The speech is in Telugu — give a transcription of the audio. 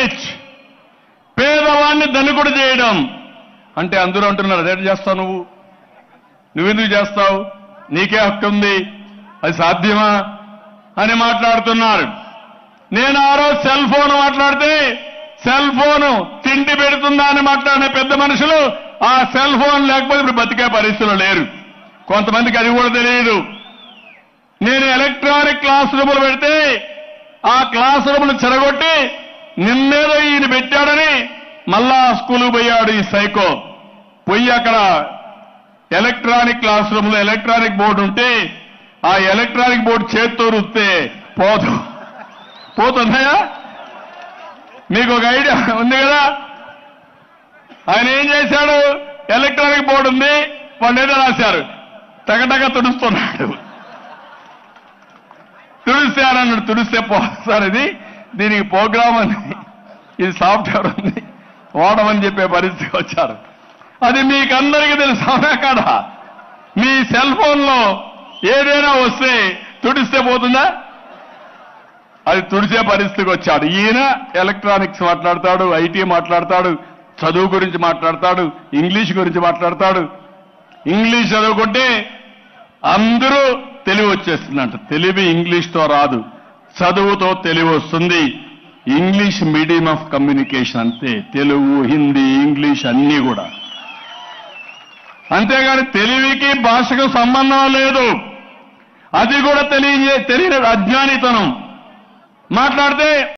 రిచ్ పేదవాడిని ధనికుడు చేయడం అంటే అందరూ అంటున్నారు అదేంటి చేస్తావు నువ్వు నువ్వెందుకు చేస్తావు నీకే హక్కు ఉంది అది సాధ్యమా అని మాట్లాడుతున్నారు నేను ఆ రోజు సెల్ ఫోన్ మాట్లాడితే సెల్ ఫోన్ తిండి పెడుతుందా అని మాట్లాడిన పెద్ద మనుషులు ఆ సెల్ ఫోన్ లేకపోతే ఇప్పుడు బతికే పరిస్థితులు లేరు కొంతమందికి అది కూడా తెలియదు నేను ఎలక్ట్రానిక్ క్లాస్ రూములు పెడితే ఆ క్లాస్ రూములు చెరగొట్టి నిన్నేదో ఈయన పెట్టాడని మళ్ళా స్కూల్కి పోయాడు ఈ సైకో పోయి అక్కడ ఎలక్ట్రానిక్ క్లాస్ రూమ్ లో ఎలక్ట్రానిక్ బోర్డు ఉంటే ఆ ఎలక్ట్రానిక్ బోర్డు చేత్తో రుస్తే పోదు పోతుందయా మీకు ఒక ఐడియా ఉంది కదా ఆయన ఏం చేశాడు ఎలక్ట్రానిక్ బోర్డు ఉంది వాళ్ళు ఏదో రాశారు తగటగా తుడుస్తున్నాడు తుడిస్తానన్నాడు తుడిస్తే పో సార్ ఇది దీనికి ప్రోగ్రామ్ అని ఇది సాఫ్ట్వేర్ ఉంది వాడమని చెప్పే పరిస్థితి వచ్చారు అది మీకందరికీ తెలుసు అవునా కాదా మీ సెల్ ఫోన్ లో ఏదైనా వస్తే తుడిస్తే పోతుందా అది తుడిచే పరిస్థితికి వచ్చాడు ఈయన ఎలక్ట్రానిక్స్ మాట్లాడతాడు ఐటీ మాట్లాడతాడు చదువు గురించి మాట్లాడతాడు ఇంగ్లీష్ గురించి మాట్లాడతాడు ఇంగ్లీష్ చదువుకుంటే అందరూ తెలివి వచ్చేస్తుందంట తెలివి ఇంగ్లీష్తో రాదు చదువుతో తెలివి వస్తుంది ఇంగ్లీష్ మీడియం ఆఫ్ కమ్యూనికేషన్ అంతే తెలుగు హిందీ ఇంగ్లీష్ అన్నీ కూడా అంతేగాని తెలివికి భాషకు సంబంధం లేదు అది కూడా తెలియజే తెలియని అజ్ఞానితనం మాట్లాడితే